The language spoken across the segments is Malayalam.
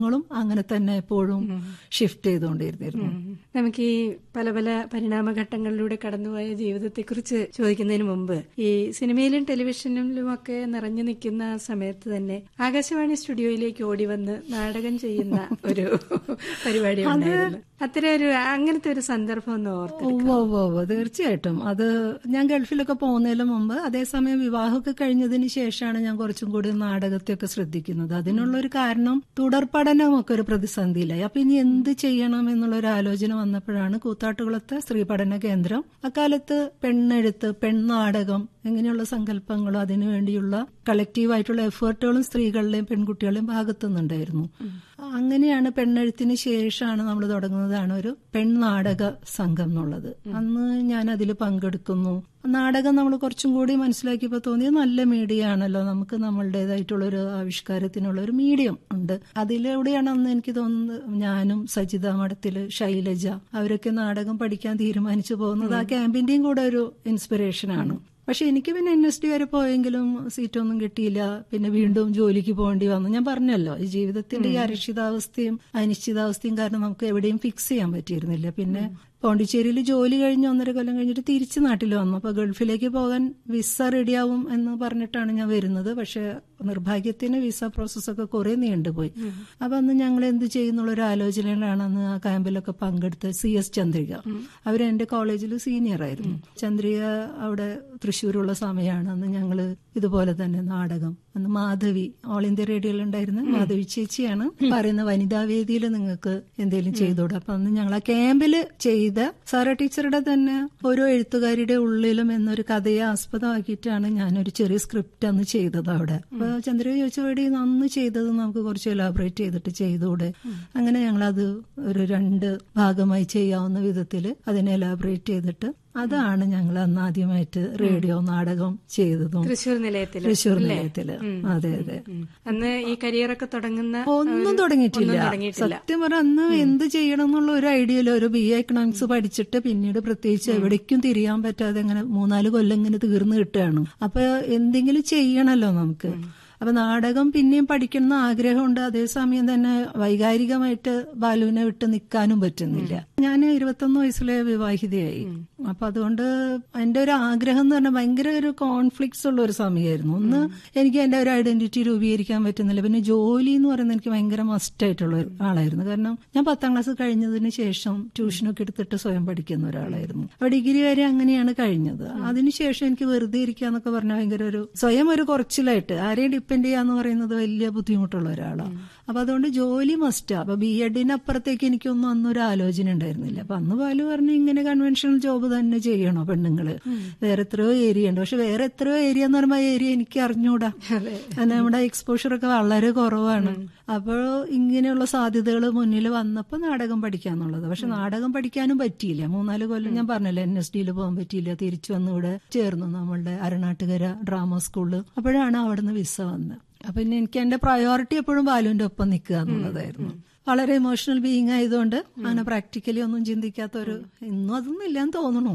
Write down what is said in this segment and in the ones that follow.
ങ്ങളും അങ്ങനെ തന്നെ എപ്പോഴും ഷിഫ്റ്റ് ചെയ്തുകൊണ്ടിരുന്നിരുന്നു നമുക്ക് ഈ പല പല പരിണാമഘട്ടങ്ങളിലൂടെ കടന്നുപോയ ജീവിതത്തെക്കുറിച്ച് ചോദിക്കുന്നതിന് മുമ്പ് ഈ സിനിമയിലും ടെലിവിഷനിലും ഒക്കെ നിറഞ്ഞു നിൽക്കുന്ന ആ സമയത്ത് തന്നെ ആകാശവാണി സ്റ്റുഡിയോയിലേക്ക് ഓടി വന്ന് നാടകം ചെയ്യുന്ന ഒരു പരിപാടി ഉണ്ടായിരുന്നു അത്തരം ഒരു അങ്ങനത്തെ ഒരു സന്ദർഭം ഒന്ന് ഓർത്ത് ഉവ്വ് ഉവ്വ് ഉവ്വ് തീർച്ചയായിട്ടും അത് ഞാൻ ഗൾഫിലൊക്കെ പോകുന്നതിന് മുമ്പ് അതേസമയം വിവാഹമൊക്കെ കഴിഞ്ഞതിന് ശേഷമാണ് ഞാൻ കുറച്ചും കൂടി നാടകത്തെയൊക്കെ ശ്രദ്ധിക്കുന്നത് അതിനുള്ള ഒരു കാരണം തുടർ പഠനമൊക്കെ ഒരു പ്രതിസന്ധിയിലായി അപ്പൊ ഇനി എന്ത് ചെയ്യണം എന്നുള്ള ഒരു ആലോചന വന്നപ്പോഴാണ് കൂത്താട്ടുകുളത്തെ സ്ത്രീ പഠന കേന്ദ്രം അക്കാലത്ത് പെണ്ണെഴുത്ത് പെൺനാടകം ഇങ്ങനെയുള്ള സങ്കല്പങ്ങളും അതിനുവേണ്ടിയുള്ള കളക്റ്റീവായിട്ടുള്ള എഫേർട്ടുകളും സ്ത്രീകളുടെയും പെൺകുട്ടികളുടെയും ഭാഗത്തുനിന്നുണ്ടായിരുന്നു അങ്ങനെയാണ് പെണ്ണെഴുത്തിന് ശേഷമാണ് നമ്മൾ തുടങ്ങുന്നതാണ് ഒരു പെൺനാടക സംഘം എന്നുള്ളത് അന്ന് ഞാൻ അതിൽ പങ്കെടുക്കുന്നു നാടകം നമ്മൾ കുറച്ചും കൂടി മനസ്സിലാക്കിയപ്പോൾ തോന്നിയത് നല്ല മീഡിയ ആണല്ലോ നമുക്ക് നമ്മളുടേതായിട്ടുള്ള ഒരു ആവിഷ്കാരത്തിനുള്ള ഒരു മീഡിയം ഉണ്ട് അതിലൂടെയാണ് അന്ന് എനിക്ക് തോന്നുന്നത് ഞാനും സജിത മഠത്തില് ശൈലജ അവരൊക്കെ നാടകം പഠിക്കാൻ തീരുമാനിച്ചു പോകുന്നത് ആ ക്യാമ്പിന്റെയും കൂടെ ഒരു ഇൻസ്പിറേഷനാണ് പക്ഷെ എനിക്ക് പിന്നെ എൻ എസ് ഡി വരെ പോയെങ്കിലും സീറ്റൊന്നും കിട്ടിയില്ല പിന്നെ വീണ്ടും ജോലിക്ക് പോകേണ്ടി വന്നു ഞാൻ പറഞ്ഞല്ലോ ഈ ജീവിതത്തിന്റെ ഈ അരക്ഷിതാവസ്ഥയും അനിശ്ചിതാവസ്ഥയും കാരണം നമുക്ക് എവിടെയും ഫിക്സ് ചെയ്യാൻ പറ്റിയിരുന്നില്ല പിന്നെ പോണ്ടിച്ചേരിയിൽ ജോലി കഴിഞ്ഞ് ഒന്നര കൊല്ലം കഴിഞ്ഞിട്ട് തിരിച്ച് നാട്ടിൽ വന്നു അപ്പൊ ഗൾഫിലേക്ക് പോകാൻ വിസ റെഡിയാവും എന്ന് പറഞ്ഞിട്ടാണ് ഞാൻ വരുന്നത് പക്ഷെ നിർഭാഗ്യത്തിന് വിസ പ്രോസസ്സൊക്കെ കുറെ നീണ്ടുപോയി അപ്പൊ അന്ന് ഞങ്ങൾ എന്ത് ചെയ്യുന്നുള്ള ഒരു ആലോചനയിലാണ് അന്ന് ആ ക്യാമ്പിലൊക്കെ പങ്കെടുത്ത് സി എസ് ചന്ദ്രിക അവർ എന്റെ കോളേജിൽ സീനിയർ ആയിരുന്നു ചന്ദ്രിക അവിടെ തൃശ്ശൂരുള്ള സമയമാണ് അന്ന് ഞങ്ങള് ഇതുപോലെ തന്നെ നാടകം അന്ന് മാധവി ഓൾ ഇന്ത്യ റേഡിയോയിൽ ഉണ്ടായിരുന്ന മാധവി ചേച്ചിയാണ് പറയുന്ന വനിതാ വേദിയിൽ നിങ്ങൾക്ക് എന്തെങ്കിലും ചെയ്തോടെ അപ്പൊ അന്ന് ഞങ്ങൾ ആ ക്യാമ്പിൽ ചെയ്ത സാറ ടീച്ചറുടെ തന്നെ ഓരോ എഴുത്തുകാരുടെ ഉള്ളിലും എന്നൊരു കഥയെ ആസ്പദമാക്കിയിട്ടാണ് ഞാനൊരു ചെറിയ സ്ക്രിപ്റ്റ് അന്ന് ചെയ്തത് അവിടെ അപ്പൊ ചന്ദ്ര ചോദിച്ചപടി അന്ന് ചെയ്തത് നമുക്ക് കുറച്ച് എലാബറേറ്റ് ചെയ്തിട്ട് ചെയ്തുകൂടെ അങ്ങനെ ഞങ്ങളത് ഒരു രണ്ട് ഭാഗമായി ചെയ്യാവുന്ന വിധത്തിൽ അതിനെ എലാബറേറ്റ് ചെയ്തിട്ട് അതാണ് ഞങ്ങൾ അന്ന് ആദ്യമായിട്ട് റേഡിയോ നാടകം ചെയ്തതും തൃശ്ശൂർ നിലയത്തിൽ തൃശ്ശൂർ നിലയത്തില് അതെ അതെ അന്ന് ഈ കരിയറൊക്കെ തുടങ്ങുന്ന ഒന്നും തുടങ്ങിയിട്ടില്ല ഒന്നും തുടങ്ങിയിട്ടില്ല. സത്യം പറഞ്ഞ അന്ന് എന്ത് ചെയ്യണം എന്നുള്ള ഒരു ഐഡിയ ഇല്ല ഒരു ബി എ എക്കണോമിക്സ് പഠിച്ചിട്ട് പിന്നീട് പ്രത്യേകിച്ച് എവിടേക്കും തിരിയാൻ പറ്റാതെ ഇങ്ങനെ മൂന്നാല് കൊല്ലം ഇങ്ങനെ തീർന്നു കിട്ടുകയാണ് അപ്പൊ എന്തെങ്കിലും ചെയ്യണല്ലോ നമുക്ക് അപ്പൊ നാടകം പിന്നെയും പഠിക്കണം ആഗ്രഹമുണ്ട് അതേസമയം തന്നെ വൈകാരികമായിട്ട് ബാലുവിനെ വിട്ട് നിൽക്കാനും പറ്റുന്നില്ല ഞാൻ ഇരുപത്തൊന്ന് വയസ്സിലെ വിവാഹിതയായി അപ്പൊ അതുകൊണ്ട് എന്റെ ഒരു ആഗ്രഹം എന്ന് പറഞ്ഞാൽ ഭയങ്കര ഒരു കോൺഫ്ലിക്ട്സ് ഉള്ള ഒരു സമയമായിരുന്നു ഒന്ന് എനിക്ക് എന്റെ ഒരു ഐഡന്റിറ്റി രൂപീകരിക്കാൻ പറ്റുന്നില്ല പിന്നെ ജോലി എന്ന് പറയുന്നത് എനിക്ക് ഭയങ്കര മസ്റ്റ് ആയിട്ടുള്ള ഒരു ആളായിരുന്നു കാരണം ഞാൻ പത്താം ക്ലാസ് കഴിഞ്ഞതിന് ശേഷം ട്യൂഷനൊക്കെ എടുത്തിട്ട് സ്വയം പഠിക്കുന്ന ഒരാളായിരുന്നു അപ്പൊ ഡിഗ്രി വരെ അങ്ങനെയാണ് കഴിഞ്ഞത് അതിനുശേഷം എനിക്ക് വെറുതെ ഇരിക്കാന്നൊക്കെ പറഞ്ഞാൽ ഭയങ്കര ഒരു സ്വയം ഒരു കുറച്ചിലായിട്ട് ആരെയും ഡിപ്പെൻഡ് ചെയ്യാന്ന് പറയുന്നത് വലിയ ബുദ്ധിമുട്ടുള്ള ഒരാളാണ് അപ്പൊ അതുകൊണ്ട് ജോലി മസ്റ്റാ അപ്പൊ ബി എഡിന് അപ്പുറത്തേക്ക് എനിക്കൊന്നും അന്നൊരു ആലോചന ഉണ്ടായിരുന്നില്ല അപ്പൊ അന്ന് പാല് പറഞ്ഞു ഇങ്ങനെ കൺവെൻഷണൽ ജോബ് തന്നെ ചെയ്യണോ പെണ്ണുങ്ങള് വേറെ എത്രയോ ഏരിയ ഉണ്ട് പക്ഷെ വേറെ എത്രയോ ഏരിയ എന്ന് പറയുമ്പോൾ ആ ഏരിയ എനിക്ക് അറിഞ്ഞൂടാ കാരണം നമ്മുടെ എക്സ്പോഷർ ഒക്കെ വളരെ കുറവാണ് അപ്പോൾ ഇങ്ങനെയുള്ള സാധ്യതകൾ മുന്നിൽ വന്നപ്പോൾ നാടകം പഠിക്കാന്നുള്ളത് പക്ഷെ നാടകം പഠിക്കാനും പറ്റിയില്ല മൂന്നാല് കൊല്ലം ഞാൻ പറഞ്ഞല്ലോ എൻ എസ് ഡിയിൽ പോകാൻ പറ്റിയില്ല തിരിച്ചു വന്ന് ഇവിടെ ചേർന്നു നമ്മളുടെ അരണാട്ടുകര ഡ്രാമ സ്കൂളിൽ അപ്പോഴാണ് അവിടുന്ന് വിസ വന്നത് അപ്പൊ പിന്നെ എനിക്ക് എന്റെ പ്രയോറിറ്റി എപ്പോഴും ബാലുവിന്റെ ഒപ്പം നിൽക്കുക എന്നുള്ളതായിരുന്നു വളരെ ഇമോഷണൽ ബീയിങ് ആയതുകൊണ്ട് അങ്ങനെ പ്രാക്ടിക്കലി ഒന്നും ചിന്തിക്കാത്ത ഒരു ഇന്നും അതൊന്നും ഇല്ലാന്ന് തോന്നണു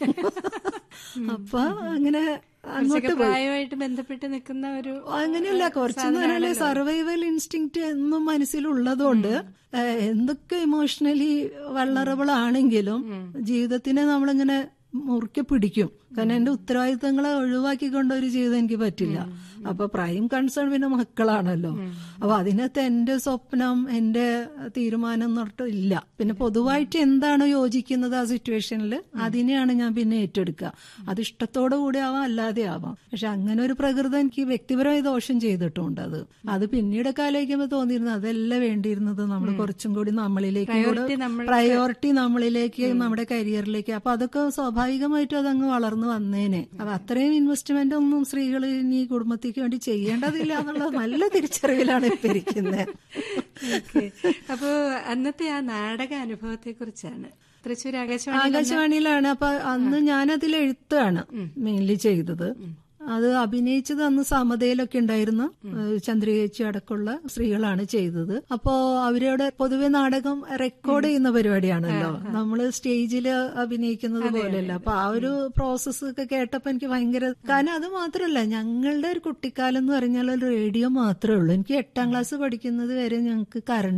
അപ്പൊ അങ്ങനെ അങ്ങോട്ട് പോയി പ്രായമായിട്ട് ബന്ധപ്പെട്ട് നിൽക്കുന്ന ഒരു അങ്ങനെയല്ല കുറച്ചെന്ന് പറഞ്ഞാല് സർവൈവൽ ഇൻസ്റ്റിങ് എന്നും മനസ്സിലുള്ളതുകൊണ്ട് ഏഹ്, എന്തൊക്കെ ഇമോഷണലി വള്ളറബിൾ ആണെങ്കിലും ജീവിതത്തിനെ നമ്മളിങ്ങനെ മുറുക്കെ പിടിക്കും കാരണം എന്റെ ഉത്തരവാദിത്തങ്ങളെ ഒഴിവാക്കിക്കൊണ്ട് ഒരു ജീവിതം എനിക്ക് പറ്റില്ല അപ്പൊ പ്രൈം കൺസേൺ പിന്നെ മക്കളാണല്ലോ അപ്പൊ അതിനകത്ത് എന്റെ സ്വപ്നം എന്റെ തീരുമാനം എന്നിട്ട് ഇല്ല പിന്നെ പൊതുവായിട്ട് എന്താണ് യോജിക്കുന്നത് ആ സിറ്റുവേഷനിൽ അതിനെയാണ് ഞാൻ പിന്നെ ഏറ്റെടുക്കുക അത് ഇഷ്ടത്തോടു കൂടി ആവാം അല്ലാതെ ആവാം പക്ഷെ അങ്ങനെ ഒരു പ്രകൃതം എനിക്ക് വ്യക്തിപരമായി ദോഷം ചെയ്തിട്ടുണ്ട് അത് അത് പിന്നീടൊക്കെ ആലോചിക്കുമ്പോൾ തോന്നിയിരുന്നു അതല്ല വേണ്ടിയിരുന്നത് നമ്മൾ കുറച്ചും കൂടി നമ്മളിലേക്ക് Priority നമ്മൾ- പ്രയോറിറ്റി നമ്മളിലേക്ക് നമ്മുടെ കരിയറിലേക്ക് അപ്പൊ അതൊക്കെ സ്വാഭാവികമായിട്ടും അതങ്ങ് വളർന്നു വന്നേനെ അപ്പൊ അത്രയും ഇൻവെസ്റ്റ്മെന്റ് ഒന്നും സ്ത്രീകൾ ഇനി കുടുംബത്തേക്ക് വേണ്ടി ചെയ്യേണ്ടതില്ല എന്നുള്ള നല്ല തിരിച്ചറിവിലാണ് ഇപ്പൊ ഇരിക്കുന്നത് ഓക്കേ. അപ്പോ അന്നത്തെ ആ നാടക അനുഭവത്തെ കുറിച്ചാണ് തൃശ്ശൂർ ആകാശവാണി ആകാശവാണിയിലാണ് അപ്പൊ അന്ന് ഞാനതിൽ എഴുത്താണ് മെയിൻലി ചെയ്തത് അത് അഭിനയിച്ചത് അന്ന് സമതയിലൊക്കെ ഉണ്ടായിരുന്ന ഏഹ്, ചന്ദ്രികേച്ചി അടക്കമുള്ള സ്ത്രീകളാണ് ചെയ്തത് അപ്പോ അവരോട് പൊതുവെ നാടകം റെക്കോർഡ് ചെയ്യുന്ന പരിപാടിയാണല്ലോ നമ്മള് സ്റ്റേജിൽ അഭിനയിക്കുന്നത് പോലെയല്ല അപ്പൊ ആ ഒരു പ്രോസസ്സ് ഒക്കെ കേട്ടപ്പോ എനിക്ക് ഭയങ്കര കാരണം അത് മാത്രമല്ല ഞങ്ങളുടെ ഒരു കുട്ടിക്കാലം എന്ന് പറഞ്ഞാൽ ഒരു റേഡിയോ മാത്രമേ ഉള്ളൂ എനിക്ക് എട്ടാം ക്ലാസ് പഠിക്കുന്നത് വരെ ഞങ്ങൾക്ക് കറണ്ട്